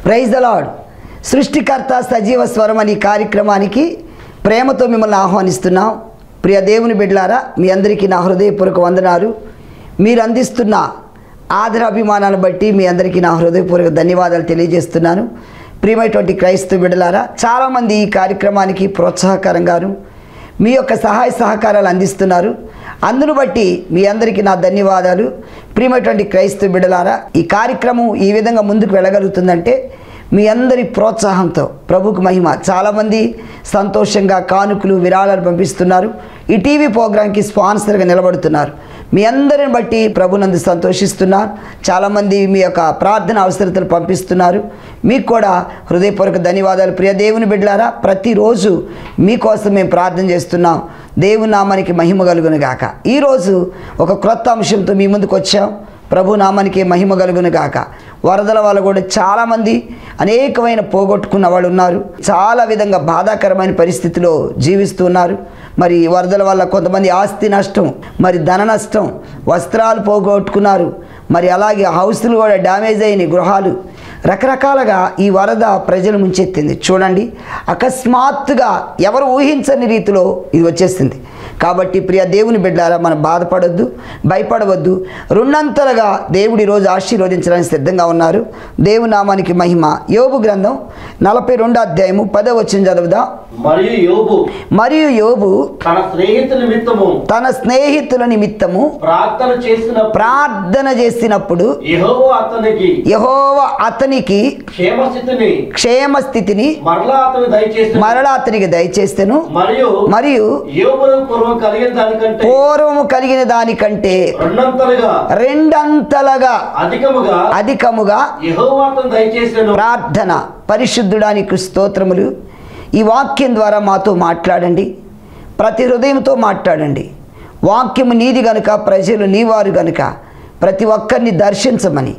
Praise the lord సృష్టికర్త సజీవ స్వరం అనే ఈ కార్యక్రమానికి ప్రేమతో మిమ్మల్ని ఆహ్వానిస్తున్నాం ప్రియ దేవుని బిడ్డలారా మీ అందరికీ నా హృదయపూర్వక వందనాలు మీరు అందిస్తున్న ఆదరాభిమానాన్ని బట్టి మీ అందరికీ నా హృదయపూర్వక ధన్యవాదాలు తెలియజేస్తున్నాను ప్రియమైనటువంటి క్రైస్తవ బిడ్డలారా చాలామంది ఈ కార్యక్రమానికి ప్రోత్సాహకరంగాను మీ యొక్క సహాయ సహకారాలు అందిస్తున్నారు అందును బట్టి మీ అందరికీ నా ధన్యవాదాలు ప్రియమైనటువంటి క్రైస్తవ బిడ్డలారా ఈ కార్యక్రమం ఈ విధంగా ముందుకు వెళ్ళగలుగుతుందంటే మీ అందరి ప్రోత్సాహంతో ప్రభుకు మహిమ చాలామంది సంతోషంగా కానుకలు విరాళాలు పంపిస్తున్నారు ఈ టీవీ ప్రోగ్రాంకి స్పాన్సర్గా నిలబడుతున్నారు మీ అందరిని బట్టి ప్రభునందు సంతోషిస్తున్నారు చాలామంది మీ యొక్క ప్రార్థన అవసరతలు పంపిస్తున్నారు మీకు కూడా హృదయపూర్వక ధన్యవాదాలు ప్రియ దేవుని బిడ్డలారా ప్రతిరోజు మీకోసం మేము ప్రార్థన చేస్తున్నాం దేవుని నామానికి మహిమ కలుగును గాక ఈరోజు ఒక క్రొత్త అంశంతో మీ ముందుకు వచ్చాం ప్రభు నామానికి మహిమ కలుగును గాక వరదల వల్ల కూడా చాలామంది అనేకమైన పోగొట్టుకున్న వాళ్ళు ఉన్నారు చాలా విధంగా బాధాకరమైన పరిస్థితిలో జీవిస్తున్నారు మరి వరదల వల్ల కొంతమంది ఆస్తి నష్టం మరి ధన నష్టం వస్త్రాలు పోగొట్టుకున్నారు మరి అలాగే హౌస్లు కూడా డ్యామేజ్ అయినాయి గృహాలు రకరకాలుగా ఈ వరద ప్రజలు ముంచెత్తింది చూడండి అకస్మాత్తుగా ఎవరు ఊహించని రీతిలో ఇది వచ్చేసింది కాబట్టి ప్రియ దేవుని బిడ్డారా మనం బాధపడొద్దు భయపడవద్దు రెండంతలుగా దేవుడు ఈరోజు ఆశీర్వదించడానికి సిద్ధంగా ఉన్నారు దేవుని నామానికి మహిమ యోబు గ్రంథం నలభై రెండో అధ్యాయము పదో వచ్చిన చదువుదా మరియు యోబు మరియు యోబు తన స్నేహితుల నిమిత్తము తన స్నేహితుల నిమిత్తము ప్రార్థన చేసిన ప్రార్థన చేసినప్పుడు యెహోవా అతనికి యహోవ అతనికి క్షేమస్థితిని క్షేమస్థితిని మరలా అతను దయచేసి మరలా అతనికి దయచేస్తేను మరియు మరియు యోబును పూర్వం కలిగిన దానికంటే పూర్వము కలిగిన దానికంటే రెండంతలుగా రెండంతలుగా అధికముగా అధికముగా యెహోవా అతను దయచేసాను ప్రార్థన పరిశుద్ధుడానికి స్తోత్రములు ఈ వాక్యం ద్వారా మాతో మాట్లాడండి ప్రతి హృదయంతో మాట్లాడండి వాక్యము నీది గనుక ప్రజలు నీవారు గనుక ప్రతి ఒక్కరిని దర్శించమని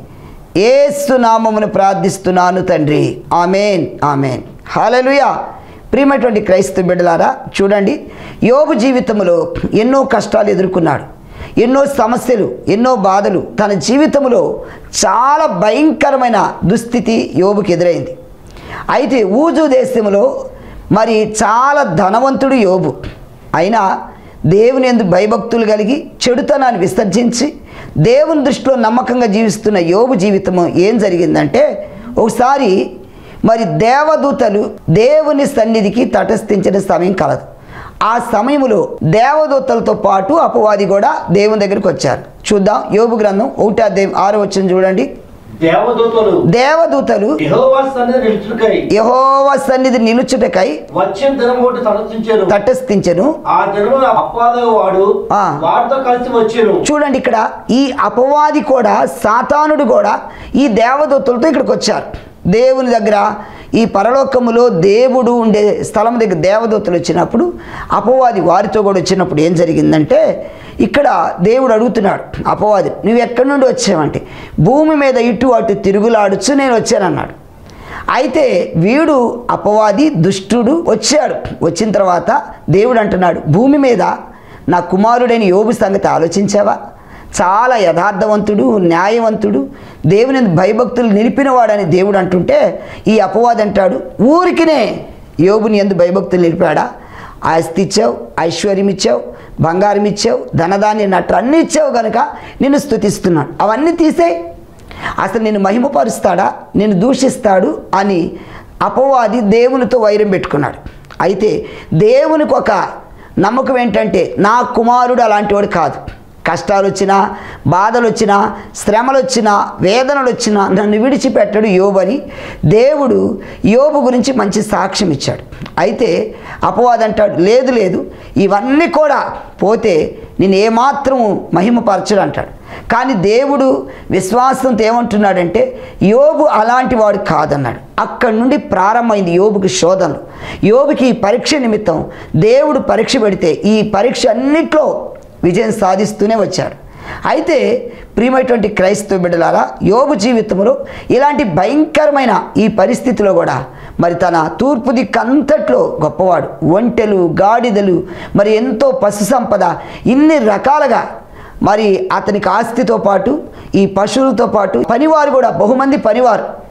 ఏసు నామమును ప్రార్థిస్తున్నాను తండ్రి ఆమెన్ ఆమెన్ హల్లెలూయా ప్రియమైనటువంటి క్రైస్తవ బిడ్డలారా చూడండి యోబు జీవితంలో ఎన్నో కష్టాలు ఎదుర్కొన్నాడు ఎన్నో సమస్యలు ఎన్నో బాధలు తన జీవితంలో చాలా భయంకరమైన దుస్థితి యోబుకి ఎదురైంది అయితే ఊజు దేశంలో మరి చాలా ధనవంతుడు యోబు అయినా దేవుని ఎందు భయభక్తులు కలిగి చెడుతనాన్ని విసర్జించి దేవుని దృష్టిలో నమ్మకంగా జీవిస్తున్న యోబు జీవితము ఏం జరిగిందంటే ఒకసారి మరి దేవదూతలు దేవుని సన్నిధికి తటస్థించిన సమయం కలదు ఆ సమయంలో దేవదూతలతో పాటు అపవాది కూడా దేవుని దగ్గరికి వచ్చారు చూద్దాం యోబు గ్రంథం ఒకటో అధ్యాయం ఆరో వచ్చిన చూడండి దేవదూతలు దేవదూతలు యెహోవా సన్నిధి నిలుచుకై యహోవ సన్నిధి నిలుచుటకై వచ్చిన దినం ఒకటి తలచించారు తటస్థించెను ఆ దినమున అపవాదగు వాడు ఆ. వారితో కలిసి వచ్చాను చూడండి ఇక్కడ ఈ అపవాది కూడా సాతానుడు కూడా ఈ దేవదూతలతో ఇక్కడికి వచ్చారు దేవుని దగ్గర ఈ పరలోకములో దేవుడు ఉండే స్థలం దగ్గర దేవదూతలు వచ్చినప్పుడు అపవాది వారితో కూడా వచ్చినప్పుడు ఏం జరిగిందంటే ఇక్కడ దేవుడు అడుగుతున్నాడు అపవాది నువ్వు ఎక్కడి నుండి వచ్చావంటే భూమి మీద ఇటు అటు తిరుగులాడుచు నేను వచ్చానన్నాడు అయితే వీడు అపవాది దుష్టుడు వచ్చాడు వచ్చిన తర్వాత దేవుడు అంటున్నాడు భూమి మీద నా కుమారుడైన యోబు సంగతి ఆలోచించావా చాలా యథార్థవంతుడు న్యాయవంతుడు దేవుని భయభక్తులు నిలిపినవాడని దేవుడు అంటుంటే ఈ అపవాది అంటాడు ఊరికినే యోబుని ఎందు భయభక్తులు నిలిపాడా ఆస్తి ఇచ్చావు ఐశ్వర్యం ఇచ్చావు బంగారం ఇచ్చావు ధనధాన్య నట్టు అన్నీ ఇచ్చావు కనుక నిన్ను స్తుతిస్తున్నాడు అవన్నీ తీసేయి అసలు నేను మహిమపరుస్తాడా నేను దూషిస్తాడు అని అపవాది దేవునితో వైరం పెట్టుకున్నాడు అయితే దేవునికి ఒక నమ్మకం ఏంటంటే నా కుమారుడు అలాంటి వాడు కాదు కష్టాలు వచ్చినా బాధలు వచ్చినా శ్రమలు వచ్చినా వేదనలు వచ్చినా నన్ను విడిచిపెట్టడు యోబని దేవుడు యోబు గురించి మంచి సాక్ష్యం ఇచ్చాడు అయితే అపవాది అంటాడు లేదు లేదు ఇవన్నీ కూడా పోతే నేను ఏమాత్రము మహిమపరచడు అంటాడు కానీ దేవుడు విశ్వాసంతో ఏమంటున్నాడంటే యోబు అలాంటి వాడు కాదన్నాడు అక్కడి నుండి ప్రారంభమైంది యోబుకి శోధనలు యోబుకి ఈ పరీక్ష నిమిత్తం దేవుడు పరీక్ష పెడితే ఈ పరీక్ష అన్నిట్లో విజయం సాధిస్తూనే వచ్చాడు అయితే ప్రియమైనటువంటి క్రైస్తవ బిడ్డలారా యోబు జీవితంలో ఇలాంటి భయంకరమైన ఈ పరిస్థితిలో కూడా మరి తన తూర్పు దిక్కంతట్లో గొప్పవాడు ఒంటెలు గాడిదలు మరి ఎంతో పశు సంపద ఇన్ని రకాలుగా మరి అతనికి ఆస్తితో పాటు ఈ పశువులతో పాటు పనివారు కూడా బహుమంది పనివారు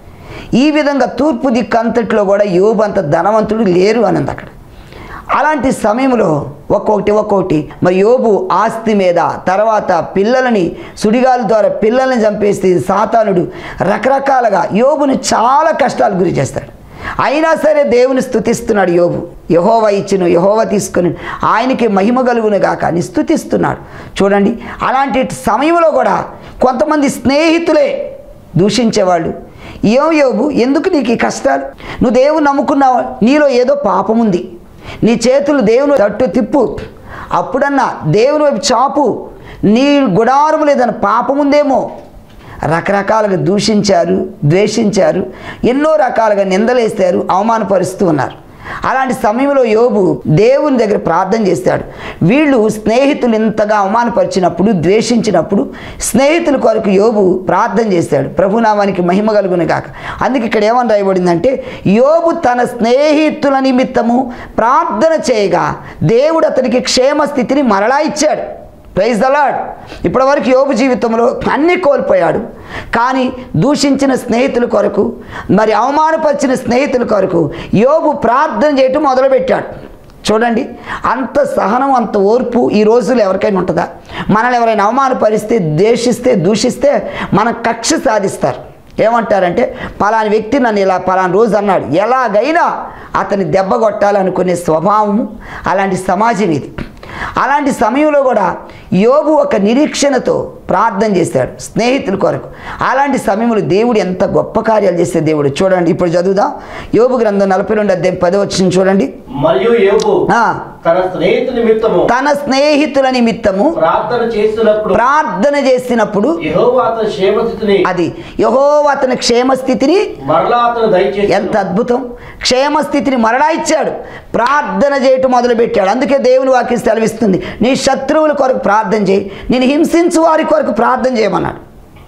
ఈ విధంగా తూర్పు దిక్కు అంతట్లో కూడా యోబు అంత ధనవంతుడు లేరు అన్నది అక్కడ అలాంటి సమయంలో ఒక్కొక్కటి ఒక్కొక్కటి మరి యోబు ఆస్తి మీద తర్వాత పిల్లలని సుడిగాల ద్వారా పిల్లల్ని చంపేసి సాతానుడు రకరకాలుగా యోబుని చాలా కష్టాలు గురి చేస్తాడు అయినా సరే దేవుని స్తుతిస్తున్నాడు యోబు యహోవ ఇచ్చిన యహోవ తీసుకుని ఆయనకి మహిమ కలుగును గాక అని స్తుతిస్తున్నాడు చూడండి అలాంటి సమయంలో కూడా కొంతమంది స్నేహితులే దూషించేవాళ్ళు ఏం యోబు ఎందుకు నీకు ఈ కష్టాలు నువ్వు దేవుని నమ్ముకున్నావు నీలో ఏదో పాపం ఉంది నీ చేతులు దేవుని తట్టు తిప్పు అప్పుడన్నా దేవుని వైపు చాపు నీ గుడారము లేదని పాపం ఉందేమో రకరకాలుగా దూషించారు ద్వేషించారు ఎన్నో రకాలుగా నిందలేస్తారు అవమానపరుస్తూ ఉన్నారు అలాంటి సమయంలో యోబు దేవుని దగ్గర ప్రార్థన చేస్తాడు వీళ్ళు స్నేహితులు ఇంతగా అవమానపరిచినప్పుడు ద్వేషించినప్పుడు స్నేహితుల కొరకు యోబు ప్రార్థన చేస్తాడు ప్రభునామానికి మహిమ కలుగును గాక అందుకే ఇక్కడ ఏమని రాయబడిందంటే యోబు తన స్నేహితుల నిమిత్తము ప్రార్థన చేయగా దేవుడు అతనికి క్షేమ స్థితిని మరలా ఇచ్చాడు ప్రైజ్ ద లాడ్ ఇప్పటివరకు యోబు జీవితంలో అన్నీ కోల్పోయాడు కానీ దూషించిన స్నేహితుల కొరకు మరి అవమానపరిచిన స్నేహితుల కొరకు యోబు ప్రార్థన చేయటం మొదలుపెట్టాడు చూడండి అంత సహనం అంత ఓర్పు ఈ రోజుల్లో ఎవరికైనా ఉంటుందా మనల్ని ఎవరైనా అవమానపరిస్తే ద్వేషిస్తే దూషిస్తే మన కక్ష సాధిస్తారు ఏమంటారంటే పలాని వ్యక్తి నన్ను ఇలా పలాని రోజు అన్నాడు ఎలాగైనా అతని దెబ్బ కొట్టాలనుకునే స్వభావము అలాంటి సమాజం ఇది అలాంటి సమయంలో కూడా యోబు ఒక నిరీక్షణతో ప్రార్థన చేశాడు స్నేహితుల కొరకు అలాంటి సమయంలో దేవుడు ఎంత గొప్ప కార్యాలు చేస్తే దేవుడు చూడండి ఇప్పుడు చదువుదాం యోబు గ్రంథం నలభై రెండు అధ్యాయం పది వచ్చింది చూడండి మరియు యోబు ఆ, తన స్నేహితు నిమిత్తము తన స్నేహితుల నిమిత్తము ప్రార్థన చేసినప్పుడు ప్రార్థన చేసినప్పుడు యెహోవా అతని క్షేమస్థితిని అది యహో అతని క్షేమస్థితిని మరలా అతను దయచేసి ఎంత అద్భుతం క్షేమస్థితిని మరలా ఇచ్చాడు ప్రార్థన చేయటం మొదలుపెట్టాడు అందుకే దేవుని వాక్యం సెలవిస్తుంది నీ శత్రువుల కొరకు ప్రార్థన చేయి నేను హింసించు వారి కొరకు ప్రార్థన చేయమన్నాడు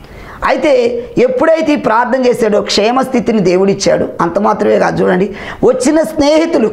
అయితే ఎప్పుడైతే ఈ ప్రార్థన చేశాడో క్షేమస్థితిని దేవుడిచ్చాడు అంత మాత్రమే కాదు చూడండి వచ్చిన స్నేహితులు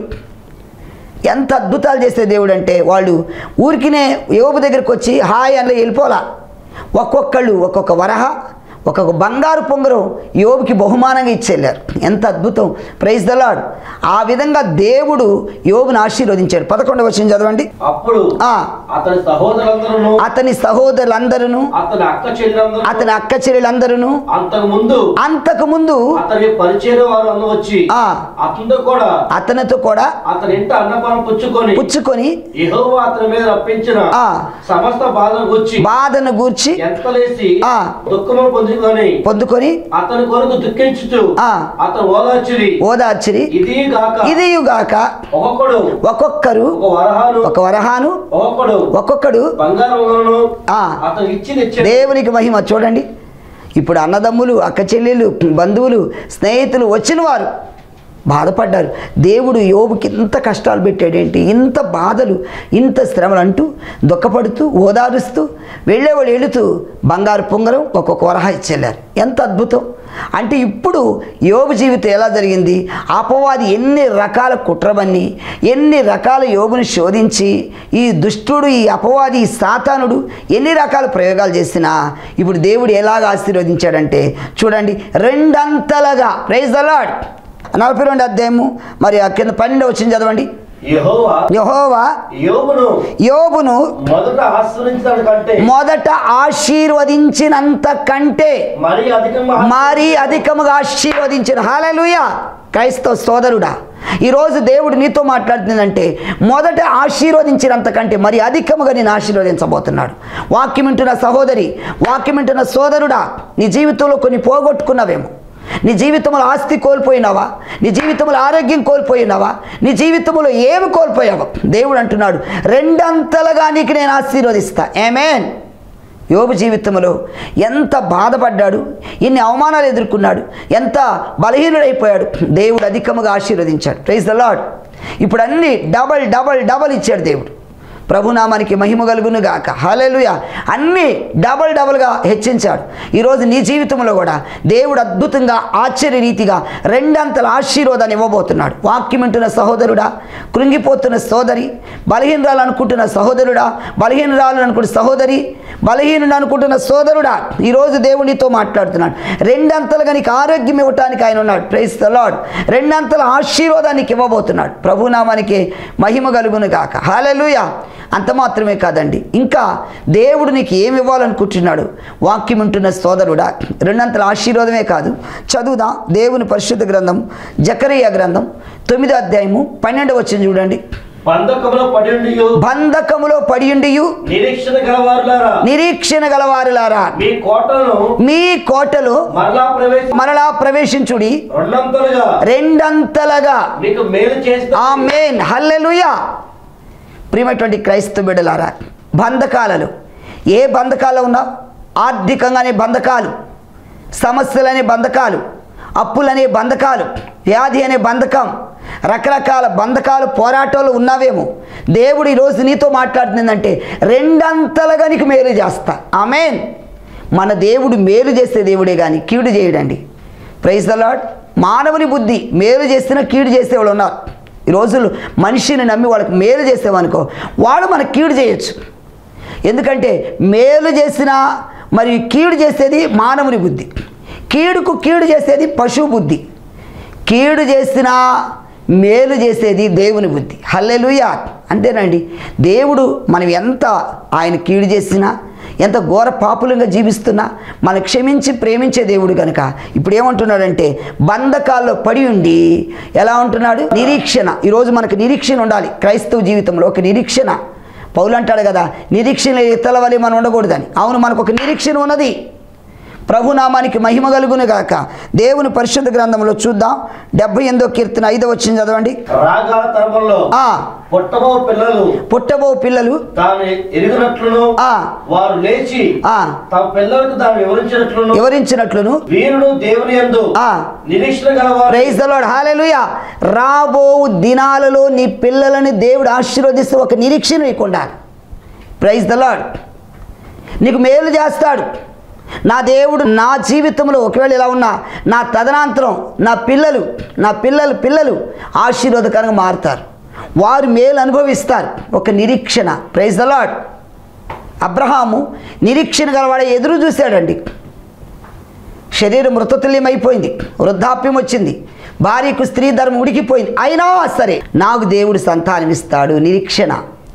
ఎంత అద్భుతాలు చేసే దేవుడు అంటే వాళ్ళు ఊరికినే యోబు దగ్గరికి వచ్చి హాయ్ అని వెళ్ళిపోలా ఒక్కొక్కళ్ళు ఒక్కొక్క వరహ ఒక్కొక్క బంగారు పొంగరం యోబుకి బహుమానంగా ఇచ్చెళ్ళారు ఎంత అద్భుతం ప్రైజ్ ద లాడ్ ఆ విధంగా దేవుడు యోబుని ఆశీర్వదించాడు పదకొండవ వచ్చిన చదవండి అప్పుడు ఆ, అతని సహోదరులందరూ అతని సహోదరులందరూ అతని అక్క చెల్లెలందరూ అతని అక్క చెల్లెలందరూ అంతకు ముందు అంతకుముందు అతని పరిచయం వారు అందరూ వచ్చి ఆ. అతనితో కూడా అతనితో కూడా అతని ఇంట అన్నపానం పుచ్చుకొని పుచ్చుకొని యెహోవా అతని మీద రప్పించిన ఆ. సమస్త బాధను గుచ్చి బాధను గూర్చి ఎంతలేసి ఆ. దుఃఖమును పొందుకొని పొందుకొని అతని కొరకు దుఃఖించుచు ఆ. అతను ఓదార్చిరి ఓదార్చిరి ఇది గాక ఇదియుగాక ఒక్కొక్కడు ఒక్కొక్కరు ఒక వరహాను ఒక వరహాను ఒక్కొక్కడు ఒక్కొక్కడు బంగారములను ఆ. అతను ఇచ్చి తెచ్చాడు దేవునికి మహిమ చూడండి ఇప్పుడు అన్నదమ్ములు అక్క చెల్లెళ్ళు బంధువులు స్నేహితులు వచ్చిన వారు బాధపడ్డారు దేవుడు యోబుకి ఇంత కష్టాలు పెట్టాడేంటి ఇంత బాధలు ఇంత శ్రమలు అంటూ దుఃఖపడుతూ ఓదారుస్తూ వెళ్ళేవాళ్ళు వెళుతూ బంగారు పొంగరం ఒక్కొక్క వరహ ఇచ్చెళ్ళారు ఎంత అద్భుతం అంటే ఇప్పుడు యోబు జీవితం ఎలా జరిగింది అపవాది ఎన్ని రకాల కుట్రబన్ని ఎన్ని రకాల యోగుని శోధించి ఈ దుష్టుడు ఈ అపవాది ఈ సాతానుడు ఎన్ని రకాల ప్రయోగాలు చేసినా ఇప్పుడు దేవుడు ఎలాగ ఆశీర్వదించాడంటే చూడండి రెండంతలుగా ప్రైజ్ అలాడ్ నలభై రెండు అధ్యాయము మరి ఆ కింద పన్నెండు వచ్చింది చదవండి యెహోవా యహోవా యోబును యోబును మొదట ఆశ్రయించడం కంటే మొదట ఆశీర్వదించినంత కంటే మరి అధికంగా మరీ అధికముగా ఆశీర్వదించిన హాలలుయ క్రైస్తవ సోదరుడా ఈరోజు దేవుడు నీతో మాట్లాడుతుందంటే మొదట ఆశీర్వదించినంత కంటే మరి అధికముగా నేను ఆశీర్వదించబోతున్నాడు వాక్యం వింటున్న సహోదరి వాక్యం వింటున్న సోదరుడా నీ జీవితంలో కొన్ని పోగొట్టుకున్నావేమో నీ జీవితంలో ఆస్తి కోల్పోయినావా నీ జీవితంలో ఆరోగ్యం కోల్పోయినావా నీ జీవితంలో ఏమి కోల్పోయావా దేవుడు అంటున్నాడు రెండంతలుగా నీకు నేను ఆశీర్వదిస్తా ఏమేన్ యోబు జీవితంలో ఎంత బాధపడ్డాడు ఎన్ని అవమానాలు ఎదుర్కొన్నాడు ఎంత బలహీనుడైపోయాడు దేవుడు అధికముగా ఆశీర్వదించాడు ప్రైజ్ ద లాడ్ ఇప్పుడు అన్ని డబల్ డబల్ డబల్ ఇచ్చాడు దేవుడు ప్రభునామానికి మహిమ కలుగును గాక హల్లెలూయా అన్నీ డబల్ డబల్గా హెచ్చించాడు ఈరోజు నీ జీవితంలో కూడా దేవుడు అద్భుతంగా ఆశ్చర్య రీతిగా రెండంతల ఆశీర్వాదాన్ని ఇవ్వబోతున్నాడు వాక్యం వింటున్న సహోదరుడా కృంగిపోతున్న సోదరి బలహీనరాలు అనుకుంటున్న సహోదరుడా బలహీనరాలు అనుకుంటున్న సహోదరి బలహీనుడు అనుకుంటున్న సోదరుడా ఈరోజు దేవుడు నీతో మాట్లాడుతున్నాడు రెండంతలుగా నీకు ఆరోగ్యం ఇవ్వటానికి ఆయన ఉన్నాడు ప్రైస్ ద లాడ్ రెండంతల ఆశీర్వాదానికి ఇవ్వబోతున్నాడు ప్రభునామానికి మహిమ కలుగును గాక హాలెలుయ అంత మాత్రమే కాదండి ఇంకా దేవుడు నీకు ఏమి ఇవ్వాలనుకుంటున్నాడు వాక్యం ఉంటున్న సోదరుడా రెండంతల ఆశీర్వాదమే కాదు చదువుదాం దేవుని పరిశుద్ధ గ్రంథం జకరియా గ్రంథం తొమ్మిదో అధ్యాయము పన్నెండు వచ్చింది చూడండి బంధకములో పడి ఉండి బంధకములో పడియుండియు నిరీక్షణ గలవారులారా నిరీక్షణ గలవారులారా మీ కోటలను మీ కోటలో మరలా ప్రవేశ మరలా ప్రవేశించుడి రెండంతలుగా రెండంతలుగా మీకు మేలు చేస్తా ఆ మెయిన్ హల్లెలూయా ప్రియమైనటువంటి క్రైస్తవ బిడ్డలారా బంధకాలలో ఏ బంధకాలు ఉన్నా ఆర్థికంగానే బంధకాలు సమస్యలనే బంధకాలు అప్పులనే బంధకాలు వ్యాధి అనే బంధకం రకరకాల బంధకాలు పోరాటాలు ఉన్నావేమో దేవుడు ఈరోజు నీతో మాట్లాడుతుందంటే రెండంతలుగా నీకు మేలు చేస్తా ఆమెన్ మన దేవుడు మేలు చేసే దేవుడే కానీ కీడు చేయడండి ప్రైజ్ ద లాడ్ మానవుని బుద్ధి మేలు చేసిన కీడు చేసేవాళ్ళు ఉన్నారు ఈ రోజులు మనిషిని నమ్మి వాళ్ళకి మేలు చేసేవనుకో వాడు మనకు కీడు చేయొచ్చు ఎందుకంటే మేలు చేసిన మరి కీడు చేసేది మానవుని బుద్ధి కీడుకు కీడు చేసేది పశువు బుద్ధి కీడు చేసిన మేలు చేసేది దేవుని బుద్ధి హల్లెలూయా అంతేనండి దేవుడు మనం ఎంత ఆయన కీడు చేసినా ఎంత ఘోర పాపులంగా జీవిస్తున్నా మనం క్షమించి ప్రేమించే దేవుడు కనుక ఇప్పుడు ఏమంటున్నాడంటే బంధకాల్లో పడి ఉండి ఎలా ఉంటున్నాడు నిరీక్షణ ఈరోజు మనకు నిరీక్షణ ఉండాలి క్రైస్తవ జీవితంలో ఒక నిరీక్షణ పౌలు అంటాడు కదా నిరీక్షణ ఇతల వలె మనం ఉండకూడదని అవును మనకు ఒక నిరీక్షణ ఉన్నది ప్రభునామానికి మహిమ కలుగును గాక దేవుని పరిశుద్ధ గ్రంథంలో చూద్దాం డెబ్బై ఎనిమిదో కీర్తన ఐదో వచ్చింది చదవండి రాగాల తరములో ఆ పుట్టబో పిల్లలు పుట్టబో పిల్లలు తాను ఎరిగినట్లును ఆ వారు లేచి ఆ తమ పిల్లలకు తాను వివరించినట్లును వివరించినట్లును వీరుడు దేవుని యందు ఆ నిరీక్షణ గలవారు ప్రైజ్ ద లార్డ్ హల్లెలూయా రాబో దినాలలో నీ పిల్లలని దేవుడు ఆశీర్వదిస్తే ఒక నిరీక్షణ నీకు ఉండాలి ప్రైజ్ ద లార్డ్ నీకు మేలు చేస్తాడు నా దేవుడు నా జీవితంలో ఒకవేళ ఇలా ఉన్నా నా తదనంతరం నా పిల్లలు నా పిల్లలు పిల్లలు ఆశీర్వాదకరంగా మారుతారు వారు మేలు అనుభవిస్తారు ఒక నిరీక్షణ ప్రైజ్ ద లార్డ్ అబ్రహాము నిరీక్షణ గలవాడ ఎదురు చూశాడండి శరీరం మృతతుల్యమైపోయింది వృద్ధాప్యం వచ్చింది భార్యకు స్త్రీ ధర్మం ఉడికిపోయింది అయినా సరే నాకు దేవుడు సంతానం ఇస్తాడు నిరీక్షణ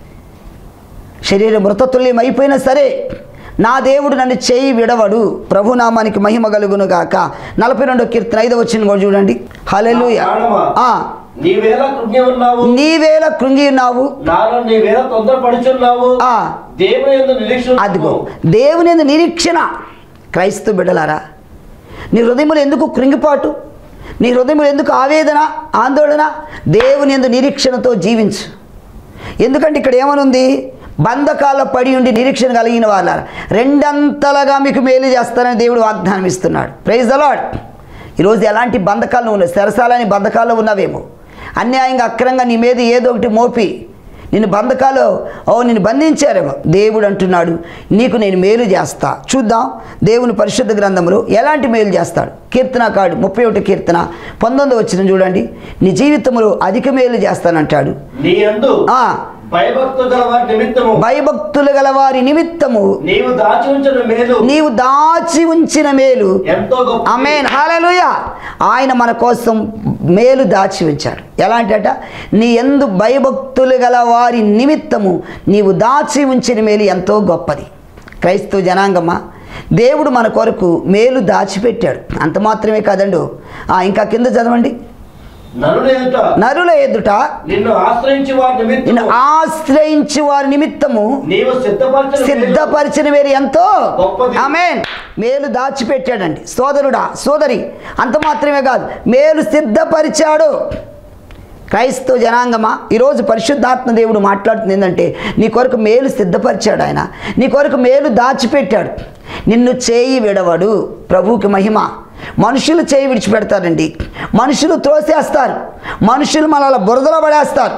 శరీరం మృతతుల్యం అయిపోయినా సరే నా దేవుడు నన్ను చేయి విడవడు ప్రభునామానికి మహిమ కలుగును గాక నలభై రెండో కీర్తన ఐదో వచ్చిన కూడా చూడండి హల్లెలూయా ప్రాణమా, ఆ నీవేళ కృజ్ఞ ఉన్నావు నీవేళ కృంగి ఉన్నావు నాలో నీవేళ తొందరపడుచున్నావు ఆ దేవుని యందు నిరీక్షణ అదిగో దేవుని యందు నిరీక్షణ క్రైస్తవ బిడ్డలారా నీ హృదయములు ఎందుకు కృంగిపాటు నీ హృదయములు ఎందుకు ఆవేదన ఆందోళన దేవుని యందు నిరీక్షణతో జీవించు ఎందుకంటే ఇక్కడ ఏమనుంది బంధకాల్లో పడి ఉండి నిరీక్షణ కలిగిన వాళ్ళ రెండంతలుగా మీకు మేలు చేస్తానని దేవుడు వాగ్దానం ఇస్తున్నాడు ప్రైజ్ అలాడ్ ఈరోజు ఎలాంటి బంధకాలు ఉన్నాయి సరసాలని బంధకాల్లో ఉన్నావేమో అన్యాయంగా అక్రంగా నీ మీద ఏదో ఒకటి మోపి నిన్ను బంధకాలు ఓ నిన్ను బంధించారేమో దేవుడు అంటున్నాడు నీకు నేను మేలు చేస్తా చూద్దాం దేవుని పరిశుద్ధ గ్రంథంలో ఎలాంటి మేలు చేస్తాడు కీర్తనకాడు ముప్పై ఒకటి కీర్తన పంతొమ్మిది వచ్చిన చూడండి నీ జీవితంలో అధిక మేలు చేస్తానంటాడు నీ యందు ఆ భయభక్తు గల వారి నిమిత్తము భయభక్తులు గల వారి నిమిత్తము నీవు దాచి ఉంచిన మేలు నీవు దాచి ఉంచిన మేలు ఎంతో గొప్ప అమేన్ హాలలుయ ఆయన మన కోసం మేలు దాచి ఉంచాడు ఎలాంటట నీ ఎందు భయభక్తులు గల వారి నిమిత్తము నీవు దాచి ఉంచిన మేలు ఎంతో గొప్పది క్రైస్తవ జనాంగమా దేవుడు మన కొరకు మేలు దాచిపెట్టాడు అంత మాత్రమే కాదండు ఆ, ఇంకా కింద చదవండి నరుని ఎదుట నరుల ఎదుట నిన్ను ఆశ్రయించి వారి నిన్ను నిమిత్తము ఆశ్రయించి వారి నిమిత్తము నీవు సిద్ధపరచిన మేలు సిద్ధపరిచిన వేరు ఎంతో గొప్పది. ఆమెన్ మేలు దాచిపెట్టాడండి సోదరుడా సోదరి అంత మాత్రమే కాదు మేలు సిద్ధపరిచాడు క్రైస్తవ జనాంగమా ఈరోజు పరిశుద్ధాత్మ దేవుడు మాట్లాడుతుంది ఏంటంటే నీ కొరకు మేలు సిద్ధపరిచాడు ఆయన నీ కొరకు మేలు దాచిపెట్టాడు నిన్ను చేయి విడవడు ప్రభువుకి మహిమ మనుషులు చేయి విడిచిపెడతారండి మనుషులు త్రోసేస్తారు మనుషులు మనల్ని బురదలో పడేస్తారు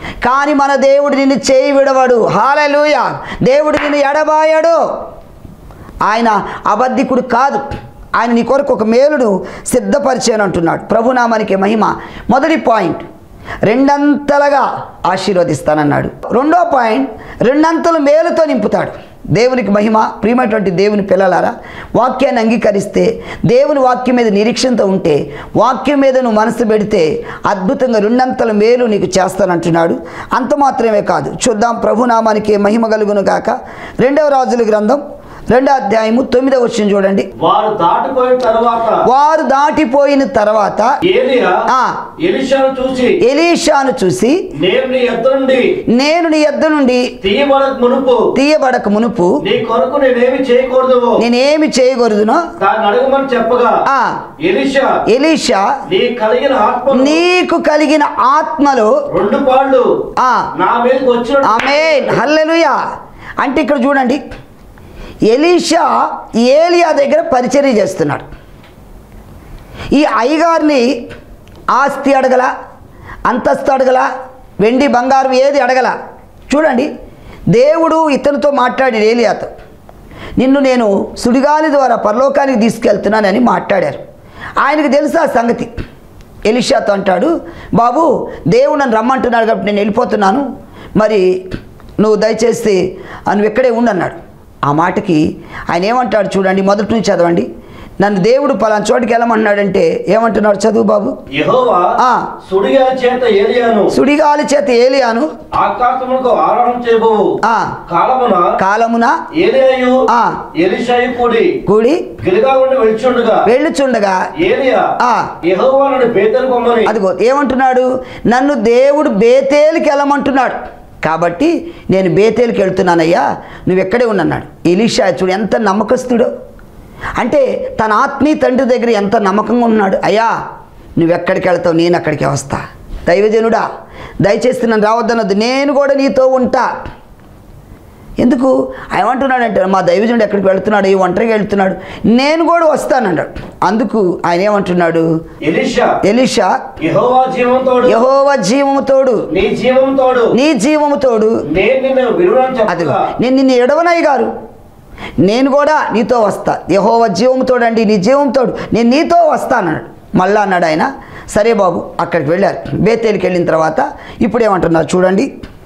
కానీ మన దేవుడు నిన్ను చేయి విడవడు హాలెలూయ దేవుడు నిన్ను ఎడబాయడు ఆయన అబద్ధికుడు కాదు ఆయన నీ కొరకు ఒక మేలును సిద్ధపరిచాను అంటున్నాడు ప్రభునామానికి మహిమ మొదటి పాయింట్ రెండంతలుగా ఆశీర్వదిస్తానన్నాడు రెండో పాయింట్ రెండంతలు మేలుతో నింపుతాడు దేవునికి మహిమ ప్రియమైనటువంటి దేవుని పిల్లలారా వాక్యాన్ని అంగీకరిస్తే దేవుని వాక్యం మీద నిరీక్షణతో ఉంటే వాక్యం మీద నువ్వు మనసు పెడితే అద్భుతంగా రెండంతల మేలు నీకు చేస్తానంటున్నాడు అంత మాత్రమే కాదు చూద్దాం ప్రభునామానికి మహిమ కలుగును గాక రెండవ రాజుల గ్రంథం రెండో అధ్యాయము తొమ్మిదవ వచ్చిన చూడండి వారు దాటిపోయిన తర్వాత వారు దాటిపోయిన తర్వాత ఏలియా ఆ. ఎలిషాను చూసి ఎలీషాను చూసి నేను నీ ఎద్దు నుండి నేను నీ ఎద్దు నుండి తీయబడక మునుపు తీయబడక మునుపు నీ కొరకు నేనేమి చేయకూడదు నేనేమి చేయకూడదునో దాన్ని అడగమని చెప్పగా ఆ ఎలిషా ఎలీషా నీ కలిగిన ఆత్మ నీకు కలిగిన ఆత్మలో రెండు పాళ్ళు ఆ నా మీదకి వచ్చిన ఆమె హల్లెలూయా అంటే ఇక్కడ చూడండి ఎలీషా ఏలియా దగ్గర పరిచర్య చేస్తున్నాడు ఈ అయ్యగారిని ఆస్తి అడగల అంతస్తు అడగల వెండి బంగారం ఏది అడగల చూడండి దేవుడు ఇతనితో మాట్లాడి ఏలియాతో నిన్ను నేను సుడిగాలి ద్వారా పరలోకానికి తీసుకెళ్తున్నానని మాట్లాడారు ఆయనకు తెలుసు ఆ సంగతి ఎలిషాతో అంటాడు బాబు దేవుడు నన్ను రమ్మంటున్నాడు కాబట్టి నేను వెళ్ళిపోతున్నాను మరి నువ్వు దయచేసి ఆ, నువ్వు ఇక్కడే ఉండన్నాడు ఆ మాటకి ఆయన ఏమంటాడు చూడండి మొదటి నుంచి చదవండి నన్ను దేవుడు పలానా చోటికి వెళ్ళమంటున్నాడంటే ఏమంటున్నాడు చదువు బాబు యెహోవా ఆ. సుడిగాలి చేత ఏలియాను సుడిగాలి చేత ఏలియాను ఆకాశములకు ఆరోహణ చేయబోవు ఆ కాలమున కాలమున ఏలియాయు ఆ. ఎలిషాయు కూడి కూడి గిలిగా ఉండి వెళ్చుండగా వెళ్ళుచుండగా ఏలియా ఆ. యెహోవా నన్ను బేతలు పొమ్మని అదిగో ఏమంటున్నాడు నన్ను దేవుడు బేతేలికి వెళ్ళమంటున్నాడు కాబట్టి నేను బేతేలికి వెళ్తున్నానయ్యా నువ్వు ఎక్కడే ఉన్నన్నాడు ఎలీషా చూడు ఎంత నమ్మకస్తుడో అంటే తన ఆత్మీయ తండ్రి దగ్గర ఎంత నమ్మకంగా ఉన్నాడు అయ్యా నువ్వెక్కడికి వెళ్తావు నేను అక్కడికి వస్తా దైవజనుడా దయచేసి నన్ను రావద్దనొద్దు నేను కూడా నీతో ఉంటా ఎందుకు ఏమంటున్నాడంటే మా దైవజనుడు ఎక్కడికి వెళ్తున్నాడు ఈ ఒంటరిగా వెళ్తున్నాడు నేను కూడా వస్తానన్నాడు అందుకు ఆయన ఏమంటున్నాడు ఎలిషా ఎలీషా యెహోవా జీవంతోడు యహోవ జీవము తోడు నీ జీవంతోడు నీ జీవము తోడు నేను నిన్ను విడువని అదిగో చెప్పగా నేను నిన్ను ఎడవనయ్య గారు నేను కూడా నీతో వస్తా యహోవ జీవము తోడండి నీ జీవం తోడు నేను నీతో వస్తానన్నాడు మళ్ళా అన్నాడు ఆయన సరే బాబు అక్కడికి వెళ్ళారు బేతేలికి వెళ్ళిన తర్వాత ఇప్పుడు ఏమంటున్నారు చూడండి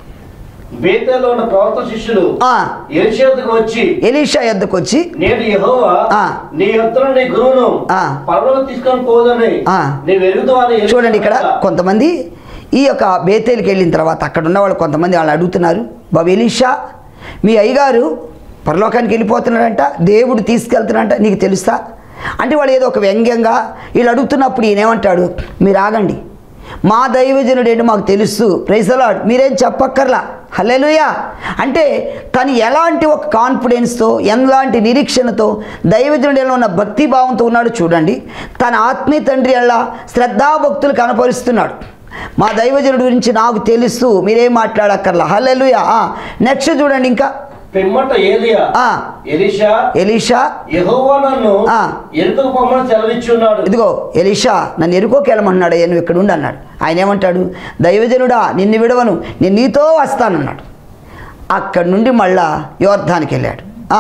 బేతేలో ఉన్న ప్రవర్త శిష్యులు ఆ ఎలిషేతుకు వచ్చి ఎలీషా ఎద్దకు వచ్చి నేను యెహోవా ఆ. నీ యొద్దను నీ గురువును ఆ. పరలోకి తీసుకొని పోదని ఆ. నీ వెలుగుతూ అని ఎలీషా చూడండి ఇక్కడ అనగా, కొంతమంది ఈ యొక్క బేతేలికి వెళ్ళిన తర్వాత అక్కడ ఉన్న వాళ్ళు కొంతమంది వాళ్ళు అడుగుతున్నారు బాబు ఎలీషా మీ అయ్యగారు పరలోకానికి వెళ్ళిపోతున్నాడంట దేవుడు తీసుకెళ్తున్నాడంట నీకు తెలుసా అంటే వాళ్ళు ఏదో ఒక వ్యంగ్యంగా వీళ్ళు అడుగుతున్నప్పుడు ఈయన ఏమంటాడు మీరు ఆగండి మా దైవజనుడు ఏంటో మాకు తెలుసు ప్రైజలాడ్ మీరేం చెప్పక్కర్లా హల్లెలూయా అంటే తను ఎలాంటి ఒక కాన్ఫిడెన్స్తో ఎలాంటి నిరీక్షణతో దైవజనుడిలో ఉన్న భక్తి భావంతో ఉన్నాడు చూడండి తన ఆత్మీయ తండ్రి ఎలా శ్రద్ధాభక్తులు కనపరుస్తున్నాడు మా దైవజనుడి గురించి నాకు తెలుసు మీరేం మాట్లాడక్కర్లా హల్లెలూయా నెక్స్ట్ చూడండి ఇంకా పిమ్మట ఏలియా ఆ, ఎలీషా ఎలీషా యెహోవా నన్ను ఆ. ఎరుకకు పొమ్మని సెలవిచ్చున్నాడు ఇదిగో ఎలీషా నన్ను ఎరుకోకి వెళ్ళమన్నాడు నువ్వు ఇక్కడ ఉండి అన్నాడు ఆయన ఏమంటాడు దైవజనుడా నిన్ను విడవను నేను నీతో వస్తానన్నాడు అక్కడి నుండి మళ్ళా యోర్ధానికి వెళ్ళాడు ఆ,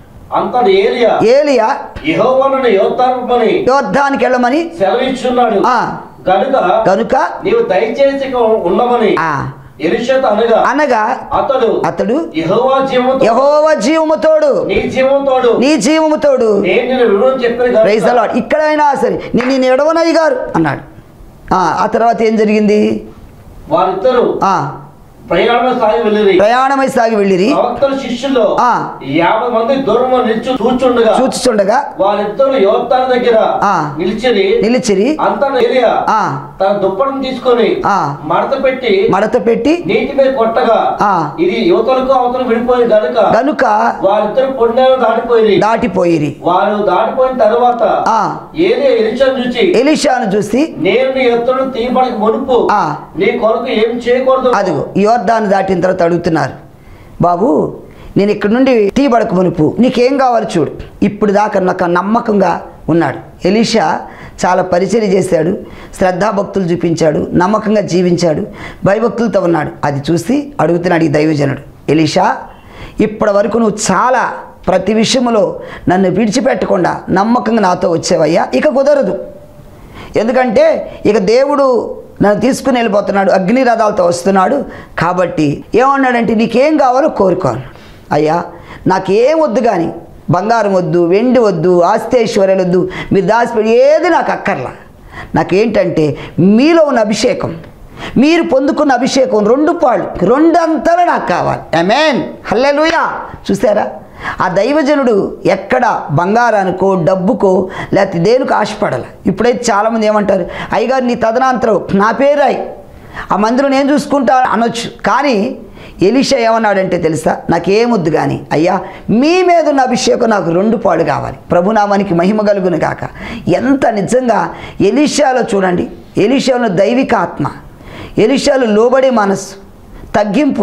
అంతటి ఏలియా ఏలియా యెహోవా నన్ను యోద్ధార్పమని యోర్ధానికి వెళ్ళమని సెలవిచ్చున్నాడు ఆ. కనుక కనుక నీవు దయచేసి ఇక ఉండమని ఆ, ఎలిషేత అనగా అనగా అతడు అతడు యెహోవా జీవంతో యహోవ జీవముతోడు నీ జీవంతోడు నీ జీవముతోడు నేను నిన్ను విడువని చెప్పిన ప్రైజ్ కనుక అలాడ్ ఇక్కడైనా సరే నేను నేను ఎడవనయ్య గారు అన్నాడు ఆ, ఆ తర్వాత ఏం జరిగింది వారిద్దరు ఆ, ప్రయాణమే సాగి వెళ్ళిరి ప్రయాణమై సాగి వెళ్ళిరి ప్రవక్తల శిష్యుల్లో ఆ. యాభై మంది దూరం నిలిచి చూచుండగా చూచుచుండగా వారిద్దరు యోద్ధాల దగ్గర ఆ. నిలిచిరి నిలిచిరి అంతటా ఏలియా ఆ, తన దుప్పటిని తీసుకొని ఆ. మడత పెట్టి మడత పెట్టి నీటి మీద కొట్టగా ఆ. ఇది యువతలకు అవతల విడిపోయింది కనుక గనుక వారిద్దరు పొండాలు దాటిపోయి దాటిపోయిరి వారు దాటిపోయిన తర్వాత ఆ. ఏలియా ఎలిషాను చూచి ఎలీషాను చూసి నేను నీ ఎత్తును తీయబడక మునుపు ఆ. నీ కొరకు ఏం చేయకూడదు అదిగో యోర్దాను దాటిన తర్వాత అడుగుతున్నారు బాబు నేను ఇక్కడ నుండి తీయబడక మునుపు నీకేం కావాలి చూడు ఇప్పుడు దాకా నాకు నమ్మకంగా ఉన్నాడు ఎలీషా చాలా పరిచయం చేశాడు శ్రద్ధాభక్తులు చూపించాడు నమ్మకంగా జీవించాడు భయభక్తులతో ఉన్నాడు అది చూసి అడుగుతున్నాడు ఈ దైవజనుడు ఎలీషా ఇప్పటి వరకు నువ్వు చాలా ప్రతి విషయంలో నన్ను విడిచిపెట్టకుండా నమ్మకంగా నాతో వచ్చేవయ్యా ఇక కుదరదు ఎందుకంటే ఇక దేవుడు నన్ను తీసుకుని వెళ్ళిపోతున్నాడు అగ్ని రథాలతో వస్తున్నాడు కాబట్టి ఏమన్నాడంటే నీకేం కావాలో కోరుకోను అయ్యా నాకేం వద్దు కానీ బంగారం వద్దు వెండి వద్దు ఆస్తి ఐశ్వర్యాలు వద్దు మీరు దాచిపెట్టి ఏది నాకు అక్కర్లా నాకేంటంటే మీలో ఉన్న అభిషేకం మీరు పొందుకున్న అభిషేకం రెండు పాళ్ళు రెండంతలు నాకు కావాలి అమేన్ హల్లెలూయా చూసారా ఆ దైవజనుడు ఎక్కడ బంగారానికో డబ్బుకో లేకపోతే దేనికి ఆశపడాల ఇప్పుడైతే చాలామంది ఏమంటారు అయ్యగారు నీ తదనంతరం నా పేరాయి ఆ మందిరం నేను చూసుకుంటా అనొచ్చు కానీ ఎలిషా ఏమన్నాడంటే తెలుసా నాకేమొద్దు కానీ అయ్యా మీ మీద ఉన్న అభిషేకం నాకు రెండు పాడు కావాలి ప్రభునామానికి మహిమ కలుగును కాక ఎంత నిజంగా ఎలిషాలో చూడండి ఎలిషాలో దైవిక ఆత్మ ఎలిషాలు లోబడే మనస్సు తగ్గింపు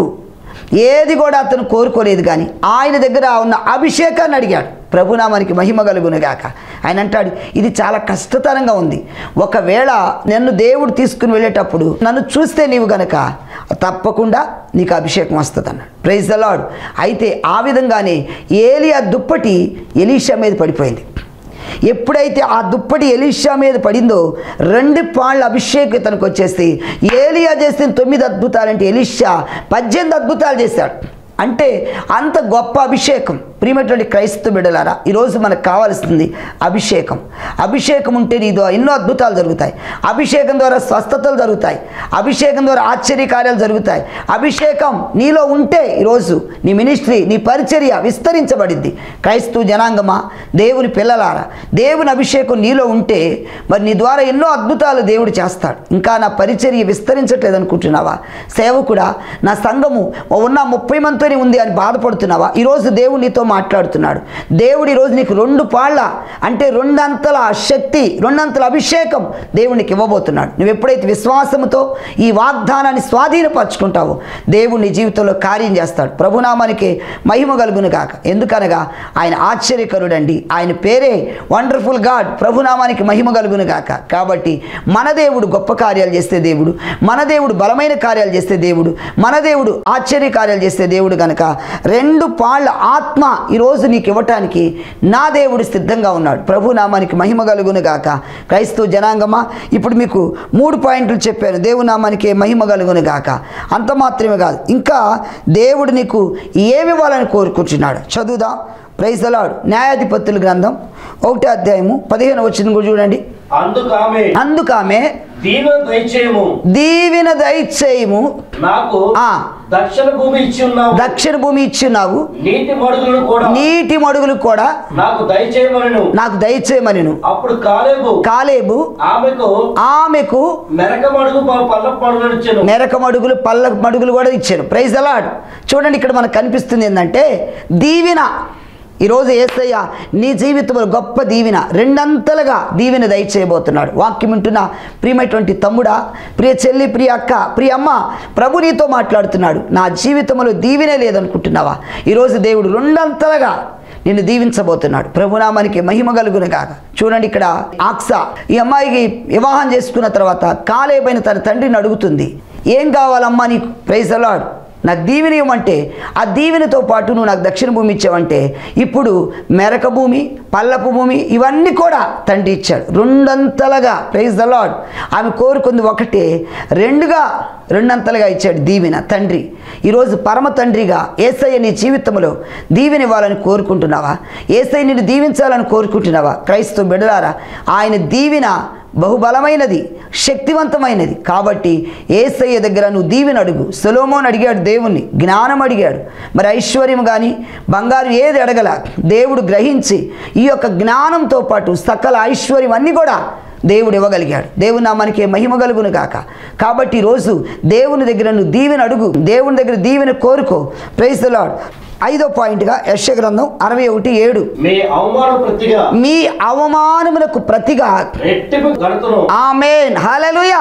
ఏది కూడా అతను కోరుకోలేదు కానీ ఆయన దగ్గర ఉన్న అభిషేకాన్ని అడిగాడు ప్రభునామానికి మహిమ కలుగును గాక ఆయన అంటాడు ఇది చాలా కష్టతరంగా ఉంది ఒకవేళ నన్ను దేవుడు తీసుకుని వెళ్ళేటప్పుడు నన్ను చూస్తే నీవు గనక తప్పకుండా నీకు అభిషేకం వస్తుంది అన్నాడు ప్రైజ్ ద లాడ్ అయితే ఆ విధంగానే ఏలియా దుప్పటి ఎలీషా మీద పడిపోయింది ఎప్పుడైతే ఆ దుప్పటి ఎలీషా మీద పడిందో రెండు పాళ్ళ అభిషేకం ఇతనికి వచ్చేసి ఏలియా చేసిన తొమ్మిది అద్భుతాలంటే ఎలీషా పద్దెనిమిది అద్భుతాలు చేశాడు అంటే అంత గొప్ప అభిషేకం ప్రియమైనటువంటి క్రైస్తవ బిడ్డలారా ఈరోజు మనకు కావాల్సింది అభిషేకం అభిషేకం ఉంటే నీదో ఎన్నో అద్భుతాలు జరుగుతాయి అభిషేకం ద్వారా స్వస్థతలు జరుగుతాయి అభిషేకం ద్వారా ఆశ్చర్య కార్యాలు జరుగుతాయి అభిషేకం నీలో ఉంటే ఈరోజు నీ మినిస్ట్రీ నీ పరిచర్య విస్తరించబడింది క్రైస్తవ జనాంగమా దేవుని పిల్లలారా దేవుని అభిషేకం నీలో ఉంటే మరి నీ ద్వారా ఎన్నో అద్భుతాలు దేవుడు చేస్తాడు ఇంకా నా పరిచర్య విస్తరించట్లేదు అనుకుంటున్నావా సేవకుడా నా సంఘము ఉన్న ముప్పై మందితోనే ఉంది అని బాధపడుతున్నావా ఈరోజు దేవుడు నీతో మాట్లాడుతున్నాడు దేవుడు ఈరోజు నీకు రెండు పాళ్ళ అంటే రెండంతల శక్తి రెండంతల అభిషేకం దేవుడు నీకు ఇవ్వబోతున్నాడు నువ్వు ఎప్పుడైతే విశ్వాసంతో ఈ వాగ్దానాన్ని స్వాధీనపరచుకుంటావో దేవుడు నీ జీవితంలో కార్యం చేస్తాడు ప్రభునామానికి మహిమ కలుగును కాక ఎందుకనగా ఆయన ఆశ్చర్యకరుడండి ఆయన పేరే వండర్ఫుల్ గాడ్ ప్రభునామానికి మహిమ కలుగును గాక కాబట్టి మన దేవుడు గొప్ప కార్యాలు చేస్తే దేవుడు మన దేవుడు బలమైన కార్యాలు చేస్తే దేవుడు మన దేవుడు ఆశ్చర్య కార్యాలు చేస్తే దేవుడు గనక రెండు పాళ్ళ ఆత్మ ఈరోజు నీకు ఇవ్వటానికి నా దేవుడు సిద్ధంగా ఉన్నాడు ప్రభు నామానికి మహిమ కలుగును గాక క్రైస్తవ జనాంగమా ఇప్పుడు మీకు మూడు పాయింట్లు చెప్పాను దేవుని నామానికి మహిమ కలుగును గాక అంత మాత్రమే కాదు ఇంకా దేవుడు నీకు ఏమి ఇవ్వాలని కోరుకుంటున్నాడు చదువుదాం ప్రైజ్ అలాడు న్యాయాధిపతుల గ్రంథం ఒకటో అధ్యాయము పదిహేను వచ్చిన కూడా చూడండి అందుకు ఆమె అందుకామె దీవెన దయచేయము దీవిన దయచేయము నాకు ఆ. దక్షిణ భూమి ఇచ్చి ఉన్నావు దక్షిణ భూమి ఇచ్చినావు నీటి మడుగులను కూడా నీటి మడుగులు కూడా నాకు దయచేయమను నాకు దయచేయమని అప్పుడు కాలేబు కాలేబు ఆమెకు ఆమెకు మెరక మడుగు ప- పల్ల మడుగులు ఇచ్చాను మెరక మడుగులు పల్ల మడుగులు కూడా ఇచ్చాను ప్రైజ్ అలాడ్ చూడండి ఇక్కడ మనకు కనిపిస్తుంది ఏంటంటే దీవెన ఈరోజు ఏసయ్య నీ జీవితంలో గొప్ప దీవెన రెండంతలుగా దీవెన దయచేయబోతున్నాడు వాక్యం వింటున్న ప్రియమైనటువంటి తమ్ముడా ప్రియ చెల్లి ప్రియ అక్క ప్రియ అమ్మ ప్రభు నీతో మాట్లాడుతున్నాడు నా జీవితంలో దీవెనే లేదనుకుంటున్నావా ఈరోజు దేవుడు రెండంతలుగా నిన్ను దీవించబోతున్నాడు ప్రభునామానికి మహిమ కలుగును కాక చూడండి ఇక్కడ ఆక్సా ఈ అమ్మాయికి వివాహం చేసుకున్న తర్వాత కాలేబైన తన తండ్రిని అడుగుతుంది ఏం కావాలమ్మా నీకు ప్రైజ్ అలాడ్ నాకు దీవెన ఇవ్వమంటే ఆ దీవెనతో పాటు నువ్వు నాకు దక్షిణ భూమి ఇచ్చావంటే ఇప్పుడు మెరక భూమి పల్లపు భూమి ఇవన్నీ కూడా తండ్రి ఇచ్చాడు రెండంతలుగా ప్రైజ్ ద లాడ్ ఆమె కోరుకుంది ఒకటే రెండుగా రెండంతలుగా ఇచ్చాడు దీవెన తండ్రి ఈరోజు పరమ తండ్రిగా ఏసయ్య నీ జీవితంలో దీవెన ఇవ్వాలని కోరుకుంటున్నావా ఏసయ్య నిన్ను దీవించాలని కోరుకుంటున్నావా క్రైస్తవ బిడలారా ఆయన దీవెన బహుబలమైనది శక్తివంతమైనది కాబట్టి ఏసయ్య దగ్గర నువ్వు దీవెన అడుగు సొలోమోన్ అడిగాడు దేవుణ్ణి జ్ఞానం అడిగాడు మరి ఐశ్వర్యం కానీ బంగారం ఏది అడగల దేవుడు గ్రహించి ఈ యొక్క జ్ఞానంతో పాటు సకల ఐశ్వర్యం అన్నీ కూడా దేవుడు ఇవ్వగలిగాడు దేవుని నామానికి మహిమ కలుగును కాక కాబట్టి ఈరోజు దేవుని దగ్గర నువ్వు దీవెన అడుగు దేవుని దగ్గర దీవెన కోరుకో ప్రైజ్ ద లార్డ్ ఐదో పాయింట్గా యశ గ్రంథం అరవై ఒకటి ఏడు మీ అవమాన ప్రతిగా మీ అవమానములకు ప్రతిగా రెట్టింపు గణతను ఆమెన్ హల్లెలూయా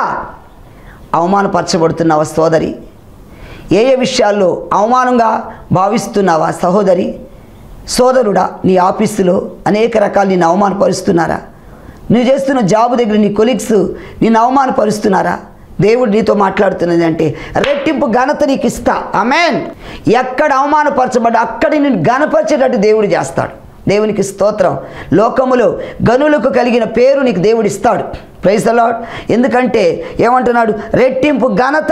అవమానపరచబడుతున్నావా సోదరి ఏ ఏ విషయాల్లో అవమానంగా భావిస్తున్నావా సహోదరి సోదరుడా నీ ఆఫీసులో అనేక రకాలు నిన్ను అవమానపరుస్తున్నారా నువ్వు చేస్తున్న జాబు దగ్గర నీ కొలీగ్స్ నిన్ను అవమానపరుస్తున్నారా దేవుడు నీతో మాట్లాడుతున్నది అంటే రెట్టింపు ఘనత నీకు ఇస్తా అమెన్ ఎక్కడ అవమానపరచబడ్డా అక్కడ నేను ఘనపరిచేటట్టు దేవుడు చేస్తాడు దేవునికి స్తోత్రం లోకములో గనులకు కలిగిన పేరు నీకు దేవుడు ఇస్తాడు ప్రైజ్ అలాడ్ ఎందుకంటే ఏమంటున్నాడు రెట్టింపు ఘనత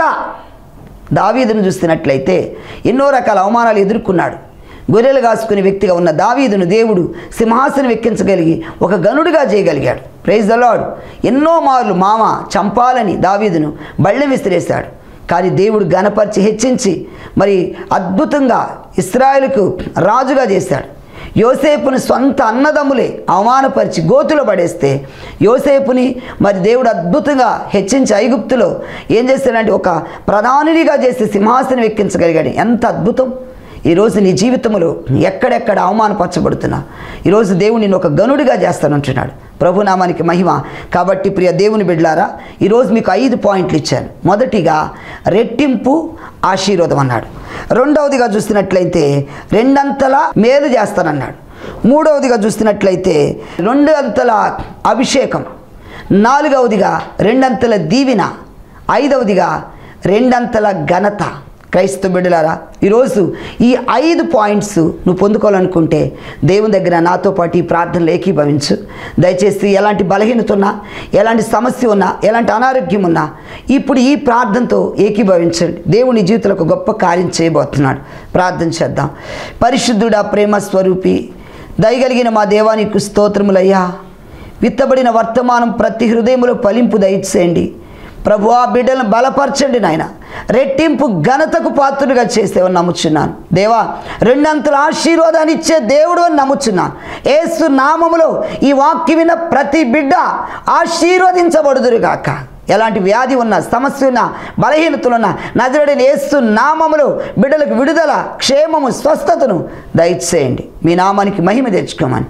దావీదును చూస్తున్నట్లయితే ఎన్నో రకాల అవమానాలు ఎదుర్కొన్నాడు గొర్రెలు కాసుకునే వ్యక్తిగా ఉన్న దావీదును దేవుడు సింహాసనం ఎక్కించగలిగి ఒక గనుడిగా చేయగలిగాడు ప్రైజ్ ద లార్డ్ ఎన్నో మార్లు మామ చంపాలని దావీదును బళ్ళెం విసిరేశాడు కానీ దేవుడు గణపరిచి హెచ్చించి మరి అద్భుతంగా ఇస్రాయేలుకు రాజుగా చేశాడు యోసేపుని సొంత అన్నదమ్ములే అవమానపరిచి గోతులో పడేస్తే యోసేపుని మరి దేవుడు అద్భుతంగా హెచ్చించి ఐగుప్తులో ఏం చేశాడంటే ఒక ప్రధానినిగా చేసి సింహాసనం ఎక్కించగలిగాడు ఎంత అద్భుతం ఈరోజు నీ జీవితంలో ఎక్కడెక్కడ అవమానపరచబడుతున్నా ఈరోజు దేవుడు నేను ఒక గనుడిగా చేస్తానంటున్నాడు ప్రభునామానికి మహిమ కాబట్టి ప్రియ దేవుని బిడ్లారా ఈరోజు మీకు ఐదు పాయింట్లు ఇచ్చాను మొదటిగా రెట్టింపు ఆశీర్వాదం అన్నాడు రెండవదిగా చూస్తున్నట్లయితే రెండంతల మేలు చేస్తానన్నాడు మూడవదిగా చూస్తున్నట్లయితే రెండు అంతల అభిషేకం నాలుగవదిగా రెండంతల దీవెన ఐదవదిగా రెండంతల ఘనత క్రైస్తవ బిడ్డలారా ఈరోజు ఈ ఐదు పాయింట్స్ నువ్వు పొందుకోవాలనుకుంటే దేవుని దగ్గర నాతో పాటు ఈ ప్రార్థనలు ఏకీభవించు దయచేసి ఎలాంటి బలహీనత ఉన్నా ఎలాంటి సమస్య ఉన్నా ఎలాంటి అనారోగ్యం ఉన్నా ఇప్పుడు ఈ ప్రార్థనతో ఏకీభవించండి దేవుని జీవితంలో ఒక గొప్ప కార్యం చేయబోతున్నాడు ప్రార్థన చేద్దాం పరిశుద్ధుడా ప్రేమ స్వరూపి దయగలిగిన మా దేవానికి స్తోత్రములయ్యా విత్తబడిన వర్తమానం ప్రతి హృదయములో ఫలింపు దయచేయండి ప్రభు ఆ బిడ్డలను బలపరచండి నాయన రెట్టింపు ఘనతకు పాత్రుడిగా చేసేవని నమ్ముచున్నాను దేవా రెండంతల ఆశీర్వాదాన్ని ఇచ్చే దేవుడు అని నమ్ముచున్నాను ఏసు నామములో ఈ వాక్యం విన్న ప్రతి బిడ్డ ఆశీర్వదించబడుదురు గాక ఎలాంటి వ్యాధి ఉన్న సమస్య ఉన్న బలహీనతలున్న నజరడిని ఏసు నామములో బిడ్డలకు విడుదల క్షేమము స్వస్థతను దయచేయండి మీ నామానికి మహిమ తెచ్చుకోమని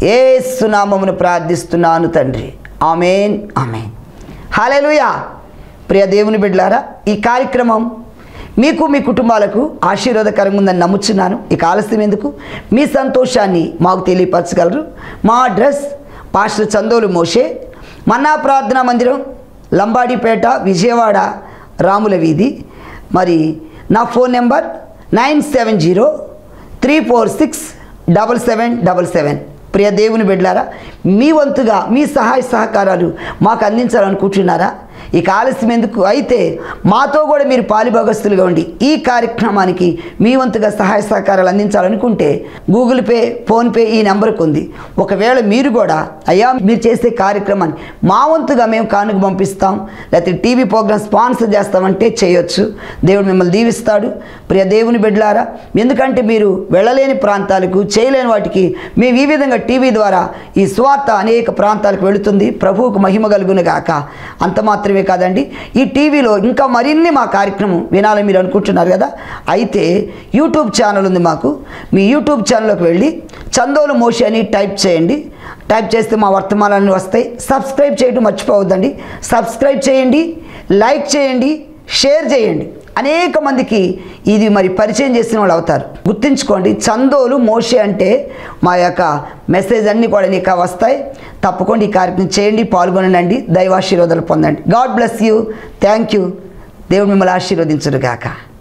ఏసు నామమును ప్రార్థిస్తున్నాను తండ్రి ఆమెన్ ఆమెన్ హాలేలుయా ప్రియ దేవుని బిడ్డలారా ఈ కార్యక్రమం మీకు మీ కుటుంబాలకు ఆశీర్వాదకరంగా ఉందని నమ్ముచున్నాను ఇక ఆలస్యం ఎందుకు మీ సంతోషాన్ని మాకు తెలియపరచగలరు మా address pastor Chandolu Moshe Manna ప్రార్థనా మందిరం లంబాడిపేట విజయవాడ రాముల వీధి మరి నా phone number nine seven zero three four six double seven double seven ప్రియ దేవుని బిడ్డలారా మీ వంతుగా మీ సహాయ సహకారాలు మాకు అందించాలనుకుంటున్నారా ఇక ఆలస్యం ఎందుకు అయితే మాతో కూడా మీరు పాలిభాగస్తులుగా ఉండి ఈ కార్యక్రమానికి మీ వంతుగా సహాయ సహకారాలు అందించాలనుకుంటే గూగుల్ పే ఫోన్పే ఈ నెంబర్కి ఉంది ఒకవేళ మీరు కూడా అయ్యా మీరు చేసే కార్యక్రమాన్ని మా వంతుగా మేము కానుక పంపిస్తాం లేకపోతే టీవీ ప్రోగ్రామ్ స్పాన్సర్ చేస్తామంటే చేయొచ్చు దేవుడు మిమ్మల్ని దీవిస్తాడు ప్రియ దేవుని బిడ్డలారా ఎందుకంటే మీరు వెళ్ళలేని ప్రాంతాలకు చేయలేని వాటికి మేము ఈ విధంగా టీవీ ద్వారా ఈ స్వార్థ అనేక ప్రాంతాలకు వెళుతుంది ప్రభువుకు మహిమ కలుగును గాక అంత మాత్రమే కాదండి ఈ టీవీలో ఇంకా మరిన్ని మా కార్యక్రమం వినాలని మీరు అనుకుంటున్నారు కదా అయితే యూట్యూబ్ ఛానల్ ఉంది మాకు మీ యూట్యూబ్ ఛానల్లోకి వెళ్ళి చందోలు మోషి అని టైప్ చేయండి టైప్ చేస్తే మా వర్తమానాన్ని వస్తాయి సబ్స్క్రైబ్ చేయడం మర్చిపోవద్దండి సబ్స్క్రైబ్ చేయండి లైక్ చేయండి షేర్ చేయండి అనేక మందికి ఇది మరి పరిచయం చేసిన వాళ్ళు అవుతారు గుర్తుంచుకోండి చందోలు మోషే అంటే మా యొక్క మెసేజ్ అన్నీ కూడా నీకు వస్తాయి తప్పకుండా ఈ కార్యక్రమం చేయండి పాల్గొనండి దైవాశీర్వాదాలు పొందండి God bless you thank you దేవుడు మిమ్మల్ని ఆశీర్వదించుడు గాక